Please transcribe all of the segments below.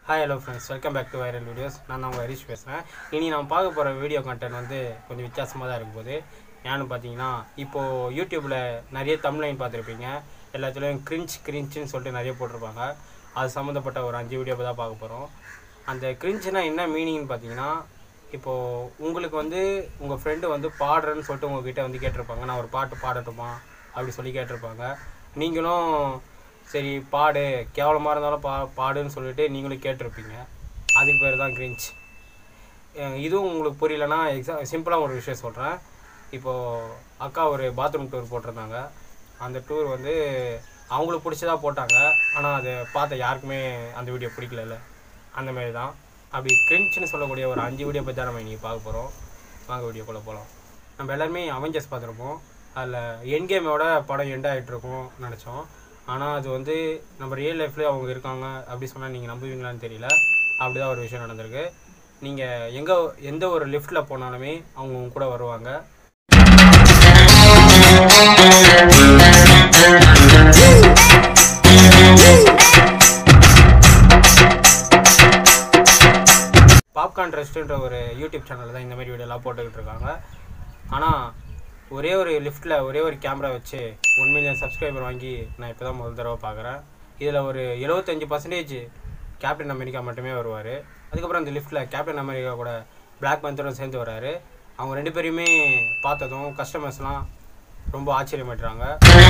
Hi hello friends welcome back to viral videos நான் தான் உங்கள் ஹரிஷ் பேசுகிறேன் இனி நான் பார்க்க போகிற வீடியோ கண்டென்ட் வந்து கொஞ்சம் வித்தியாசமாக தான் இருக்கும் போது ஏன்னு பார்த்தீங்கன்னா இப்போது யூடியூப்பில் நிறைய தமிழ்லைன் பார்த்துருப்பீங்க எல்லாத்துலேயும் கிரிஞ்ச் கிரிஞ்சுன்னு சொல்லிட்டு நிறைய போட்டிருப்பாங்க அது சம்மந்தப்பட்ட ஒரு அஞ்சு வீடியோ தான் பார்க்க போகிறோம் அந்த கிரிஞ்சுனா என்ன மீனிங்னு பார்த்தீங்கன்னா இப்போது உங்களுக்கு வந்து உங்கள் ஃப்ரெண்டு வந்து பாடுறேன்னு சொல்லிட்டு உங்ககிட்ட வந்து கேட்டிருப்பாங்க நான் ஒரு பாட்டு பாடட்டுமா அப்படி சொல்லி கேட்டிருப்பாங்க நீங்களும் சரி பாடு கேவலமாக இருந்தாலும் பா பாடுன்னு சொல்லிட்டு நீங்களும் கேட்டிருப்பீங்க அதுக்கு பேர் தான் கிரிஞ்ச் இதுவும் உங்களுக்கு புரியலன்னா எக்ஸா சிம்பிளாக ஒரு விஷயம் சொல்கிறேன் இப்போது அக்கா ஒரு பாத்ரூம் டூர் போட்டிருந்தாங்க அந்த டூர் வந்து அவங்களுக்கு பிடிச்சதா போட்டாங்க ஆனால் அதை பார்த்த யாருக்குமே அந்த வீடியோ பிடிக்கல அந்த மாதிரி தான் அப்படி கிரிஞ்சுன்னு சொல்லக்கூடிய ஒரு அஞ்சு வீடியோ பற்றி தான் நம்ம இன்றைக்கி பார்க்க போகிறோம் வாங்க வீடியோக்குள்ளே போகலாம் நம்ம எல்லாருமே அவெஞ்சர்ஸ் பார்த்துருப்போம் அதில் என் கேமோட படம் எண்ட் ஆகிட்டு இருக்கும் நினச்சோம் ஆனால் அது வந்து நம்ம ரியல் லைஃப்லேயே அவங்க இருக்காங்க அப்படி சொன்னால் நீங்கள் நம்புவீங்களான்னு தெரியல அப்படி தான் ஒரு விஷயம் நடந்திருக்கு நீங்கள் எங்கே எந்த ஒரு லிஃப்ட்டில் போனாலுமே அவங்க உங்க கூட வருவாங்க பாப்கார்ன் ரெஸ்ட்ன்ற ஒரு யூடியூப் சேனலில் தான் இந்த மாதிரி வீடியோலாம் போட்டுக்கிட்டு இருக்காங்க ஆனால் ஒரே ஒரு லிஃப்ட்டில் ஒரே ஒரு கேமரா வச்சு ஒன் மில்லியன் சப்ஸ்கிரைபர் வாங்கி நான் இப்போ தான் முதல் தடவை பார்க்குறேன் இதில் ஒரு எழுபத்தஞ்சி பர்சன்டேஜ் கேப்டன் அமெரிக்கா மட்டுமே வருவார் அதுக்கப்புறம் அந்த லிஃப்ட்டில் கேப்டன் அமெரிக்கா கூட பிளாக் பந்தரும் சேர்ந்து வராரு அவங்க ரெண்டு பேரையுமே பார்த்ததும் கஸ்டமர்ஸ்லாம் ரொம்ப ஆச்சரியமாட்டுறாங்க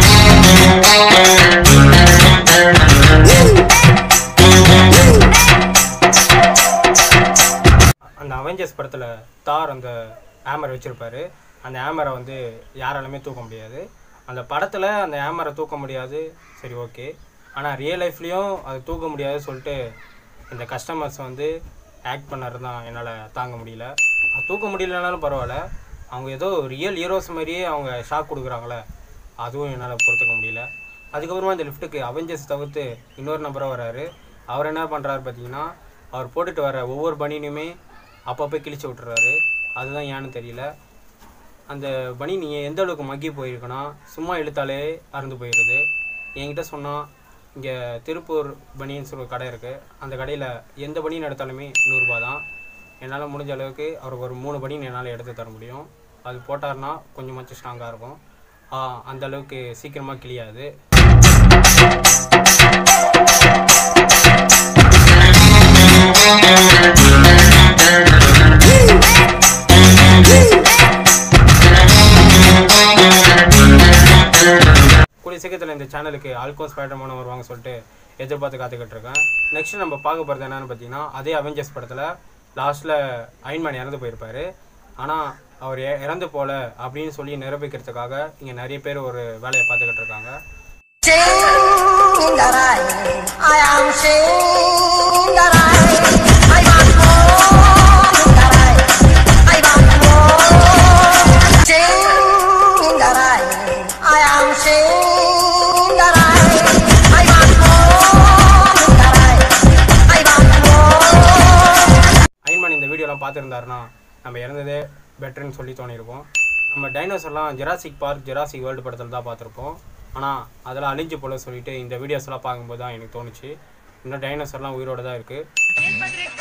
அந்த அவெஞ்சர்ஸ் படத்தில் தார் அந்த ஹேமர் வச்சுருப்பாரு அந்த ஹேமரை வந்து யாராலுமே தூக்க முடியாது அந்த படத்தில் அந்த ஹேமரை தூக்க முடியாது சரி ஓகே ஆனால் ரியல் லைஃப்லேயும் அது தூக்க முடியாது சொல்லிட்டு இந்த கஸ்டமர்ஸ் வந்து ஆக்ட் பண்ணறது தான் என்னால் தாங்க முடியல அது தூக்க முடியலனாலும் பரவாயில்ல அவங்க ஏதோ ரியல் ஹீரோஸ் மாதிரியே அவங்க ஷாக் கொடுக்குறாங்களே அதுவும் என்னால் பொறுத்துக்க முடியல அதுக்கப்புறமா இந்த லிஃப்ட்டுக்கு அவெஞ்சர்ஸ் தவிர்த்து இன்னொரு நபராக வராரு அவர் என்ன பண்ணுறாரு பார்த்தீங்கன்னா அவர் போட்டுட்டு வர ஒவ்வொரு பனியனுமே அப்பப்போ கிழிச்சு விட்டுறாரு அதுதான் ஏன்னு தெரியல அந்த பனி நீங்கள் எந்த அளவுக்கு மக்கி போயிருக்குன்னா சும்மா இழுத்தாலே அறுந்து போயிடுது என்கிட்ட சொன்னால் இங்கே திருப்பூர் பனியன்ஸ் ஒரு கடை இருக்குது அந்த கடையில் எந்த பனியன் எடுத்தாலுமே நூறுரூபா தான் என்னால் முடிஞ்ச அளவுக்கு அவருக்கு ஒரு மூணு பனியன் என்னால் எடுத்து தர முடியும் அது போட்டார்னா கொஞ்சமாச்சும் ஸ்ட்ராங்காக இருக்கும் ஆ, அந்த அளவுக்கு சீக்கிரமாக கிளியாது கூடிய சீக்கிரத்தில் இந்த சேனலுக்கு ஆல்கோஸ் ஸ்பைடர்மான வருவாங்க சொல்லிட்டு எதிர்பார்த்து காத்துக்கிட்டு இருக்கேன் நெக்ஸ்ட் நம்ம பார்க்க போகிறது என்னன்னு பார்த்தீங்கன்னா அதே அவெஞ்சர்ஸ் படத்தில் லாஸ்ட்டில் அயன்மேன் இறந்து போயிருப்பாரு ஆனால் அவர் இ- இறந்து போல அப்படின்னு சொல்லி நிரூபிக்கிறதுக்காக இங்கே நிறைய பேர் ஒரு வேலையை பார்த்துக்கிட்டு இருக்காங்க Shingarai, I am Shingarai. I want more, Shingarai. I want more. Shingarai, I am Shingarai. I want more, Shingarai. I want more. Iron Man இந்த வீடியோலாம் பார்த்துருந்தாருன்னா நம்ம இறந்ததே பெட்டர்னு சொல்லி தோணியிருப்போம் நம்ம டைனோசர்லாம் ஜெராசிக் பார்க் ஜெராசிக் வேர்ல்டு படத்தில் தான் பார்த்துருப்போம் ஆனால் அதெல்லாம் அழிஞ்சு போல சொல்லிட்டு இந்த வீடியோஸ்லாம் பார்க்கும்போது தான் எனக்கு தோணுச்சு இன்னும் டைனோசர்லாம் உயிரோட தான் இருக்குது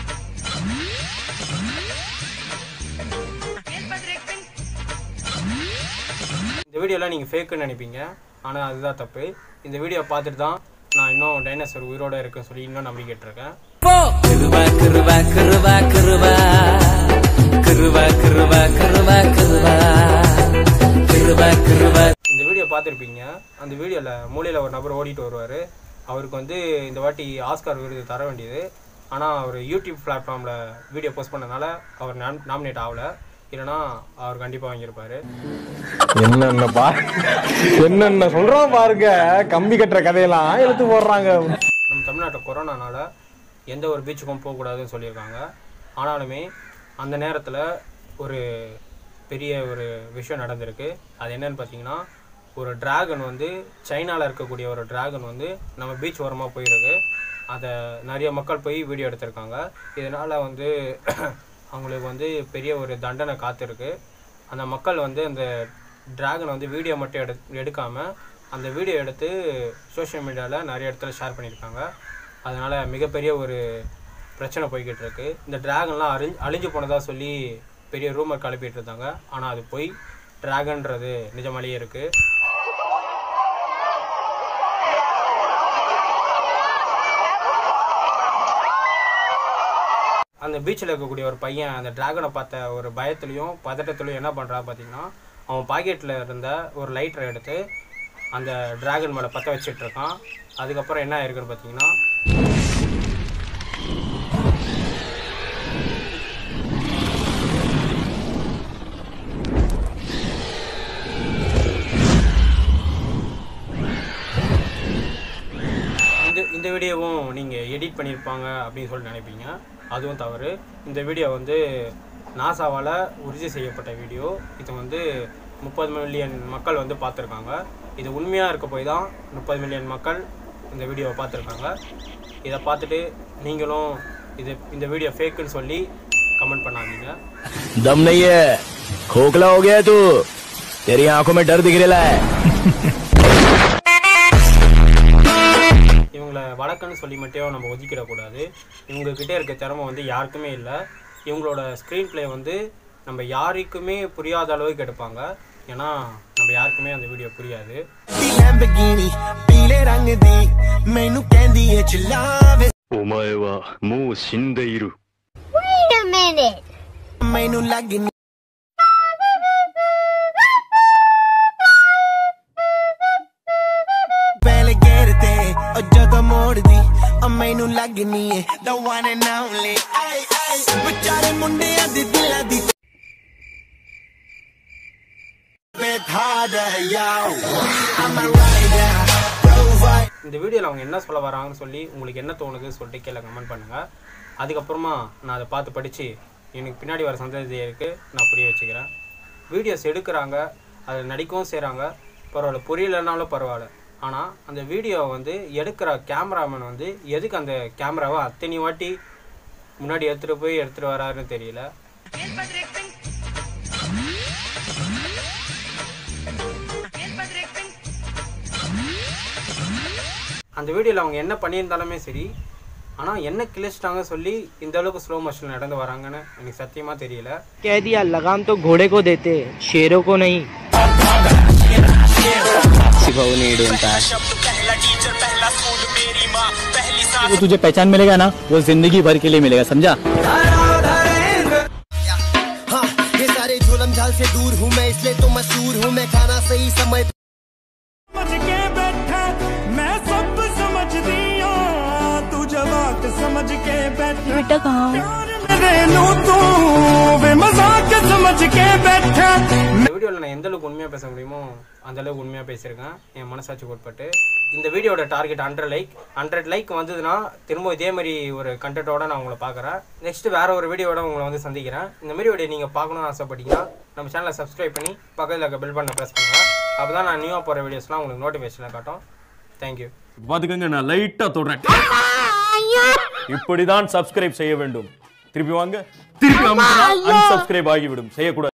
இந்த வீடியோலாம் நீங்கள் ஃபேக்குன்னு நினைப்பீங்க ஆனால் அதுதான் தப்பு இந்த வீடியோ பார்த்துட்டு தான் நான் இன்னும் டைனோசர் உயிரோட இருக்குன்னு சொல்லி இன்னும் நம்பிக்கிட்டு இருக்கேன் கிருபா கிருபா கிருபா கிருபா கிருபா கிருபா கிருபா கிருபா கிருபா கிருபா இந்த வீடியோ பார்த்துருப்பீங்க அந்த வீடியோவில் மூலையில் ஒரு நபர் ஓடிட்டு வருவார் அவருக்கு வந்து இந்த வாட்டி ஆஸ்கார் விருது தர வேண்டியது ஆனால் அவர் யூடியூப் பிளாட்ஃபார்மில் வீடியோ போஸ்ட் பண்ணனால அவர் நாமினேட் ஆகலை இல்லைனா அவர் கண்டிப்பாக வாங்கியிருப்பார் என்னென்ன பா என்னென்ன சொல்றான் பாருங்க கம்பி கட்டுற கதையெல்லாம் எடுத்து போடுறாங்க நம்ம தமிழ்நாட்டு கொரோனானால எந்த ஒரு பீச்சுக்கும் போகக்கூடாதுன்னு சொல்லியிருக்காங்க ஆனாலுமே அந்த நேரத்தில் ஒரு பெரிய ஒரு விஷயம் நடந்திருக்கு அது என்னன்னு பார்த்தீங்கன்னா ஒரு டிராகன் வந்து சைனாவில் இருக்கக்கூடிய ஒரு டிராகன் வந்து நம்ம பீச் ஓரமாக போயிருக்கு அதை நிறைய மக்கள் போய் வீடியோ எடுத்திருக்காங்க இதனால் வந்து அவங்களுக்கு வந்து பெரிய ஒரு தண்டனை காத்திருக்கு அந்த மக்கள் வந்து அந்த டிராகன் வந்து வீடியோ மட்டும் எடு எடுக்காமல் அந்த வீடியோ எடுத்து சோஷியல் மீடியாவில் நிறைய இடத்துல ஷேர் பண்ணியிருக்காங்க அதனால் மிகப்பெரிய ஒரு பிரச்சனை போய்கிட்டு இருக்கு இந்த டிராகன்லாம் அழிஞ்சு அழிஞ்சு போனதாக சொல்லி பெரிய ரூமர் கிளப்பிட்டு இருந்தாங்க ஆனால் அது போய் டிராகன்றது நிஜமாலேயே இருக்குது அந்த பீச்சில் இருக்கக்கூடிய ஒரு பையன் அந்த டிராகனை பார்த்த ஒரு பயத்துலையும் பதட்டத்துலையும் என்ன பண்ணுறான் பார்த்தீங்கன்னா அவன் பாக்கெட்டில் இருந்த ஒரு லைட்டரை எடுத்து அந்த டிராகன் மேலே பற்ற வச்சிட்டு இருக்கான் அதுக்கப்புறம் என்ன ஆயிருக்குன்னு பார்த்தீங்கன்னா இந்த இந்த வீடியோவும் நீங்கள் எடிட் பண்ணியிருப்பாங்க அப்படின்னு சொல்லி நினைப்பீங்க அதுவும் தவறு இந்த வீடியோ வந்து நாசாவால் உறுதி செய்யப்பட்ட வீடியோ இது வந்து முப்பது மில்லியன் மக்கள் வந்து பார்த்துருக்காங்க இது உண்மையாக இருக்க போய் தான் முப்பது மில்லியன் மக்கள் இந்த வீடியோவை பார்த்துருக்காங்க இதை பார்த்துட்டு நீங்களும் இது இந்த வீடியோ ஃபேக்குன்னு சொல்லி கமெண்ட் பண்ணாதீங்க दम नहीं है खोखला हो गया है तू तेरी आंखों में डर दिख रहा है இவங்கள வழக்கன்னு சொல்லி மட்டும் நம்ம ஒதுக்கிடக்கூடாது இவங்கக்கிட்ட இருக்க திறமை வந்து யாருக்குமே இல்லை இவங்களோட ஸ்க்ரீன் ப்ளே வந்து நம்ம யாருக்குமே புரியாத அளவுக்கு எடுப்பாங்க ஏன்னா நம்ம யாருக்குமே அந்த வீடியோ புரியாது ਦੀ ਲੈਂਬਗੀਨੀ ਪੀਲੇ ਰੰਗ ਦੀ ਮੈਨੂੰ ਕਹਿੰਦੀ ਏ ਚਲਾਵੇ お前はもう死んでいる。 Wait a minute. ਮੈਨੂੰ ਲੱਗਨੀ ਪਹਿਲੇ ਗੇਰ ਤੇ ਉਹ ਜਦੋਂ ਮੋੜਦੀ ਉਹ ਮੈਨੂੰ ਲੱਗਨੀ ਏ the one and only ਆਏ ਆਏ ਵਿਚਾਰੇ ਮੁੰਡਿਆਂ ਦੇ ਦਿਲਾਂ ਦੀ ਬੈਠਾ ਦੇ ਯਾਓ I'm a rider provide இந்த வீடியோவில் அவங்க என்ன சொல்ல வராங்கன்னு சொல்லி உங்களுக்கு என்ன தோணுது சொல்லிட்டு கீழே கமெண்ட் பண்ணுங்கள் அதுக்கப்புறமா நான் அதை பார்த்து படித்து எனக்கு பின்னாடி வர சந்ததியருக்கு நான் புரிய வச்சுக்கிறேன் வீடியோஸ் எடுக்கிறாங்க அதை நடிக்கவும் செய்கிறாங்க பரவாயில்ல புரியலைனாலும் பரவாயில்ல ஆனால் அந்த வீடியோவை வந்து எடுக்கிற கேமராமேன் வந்து எதுக்கு அந்த கேமராவை அத்தனை வாட்டி முன்னாடி எடுத்துகிட்டு போய் எடுத்துகிட்டு வராருன்னு தெரியல அந்த வீடியோவில் அவங்க என்ன பண்ணியிருந்தாலுமே சரி ஆனால் என்ன கிழிச்சிட்டாங்க சொல்லி இந்த அளவுக்கு ஸ்லோ மோஷன் நடந்து வராங்கன்னு எனக்கு சத்தியமாக தெரியல कह दिया लगाम तो घोड़े को देते शेरों को नहीं वो तुझे पहचान मिलेगा ना वो जिंदगी भर के लिए मिलेगा समझा हाँ ये सारे जुलम झाल से दूर हूँ मैं इसलिए तो मशहूर हूँ मैं खाना सही समय समझ के बैठा मैं सब समझदी हाँ तू जवाक समझ के बैठा बेटा कहाँ हो प्यार मेरे नू तू वे मजाक समझ के बैठा இந்த வீடியோவில் நான் எந்த அளவுக்கு உண்மையாக பேச முடியுமோ அந்த அளவுக்கு உண்மையாக பேசியிருக்கேன் என் மனசாட்சிக்கு உட்பட்டு இந்த வீடியோட target hundred like hundred like வந்ததுன்னா திரும்ப இதே மாதிரி ஒரு கண்டென்ட்டோட நான் உங்களை பார்க்குறேன் நெக்ஸ்ட் வேற ஒரு வீடியோட உங்களை வந்து சந்திக்கிறேன் இந்த மாதிரி வீடியோ நீங்கள் பார்க்கணும்னு ஆசைப்பட்டீங்கன்னா நம்ம சேனலை சப்ஸ்கிரைப் பண்ணி பக்கத்தில் இருக்க பெல் பண்ண ப்ரெஸ் பண்ணுங்கள் அப்போ தான் நான் நியூவாக போகிற வீடியோஸ்லாம் உங்களுக்கு நோட்டிஃபிகேஷனில் காட்டும் தேங்க்யூ பாத்துக்கங்க நான் லைட்டா தொடுறேன் இப்படிதான் சப்ஸ்கிரைப் செய்ய வேண்டும் திருப்பி வாங்க திருப்பி அமுக்கினா unsubscribe ஆகிவிடும் செய்யக்கூடாது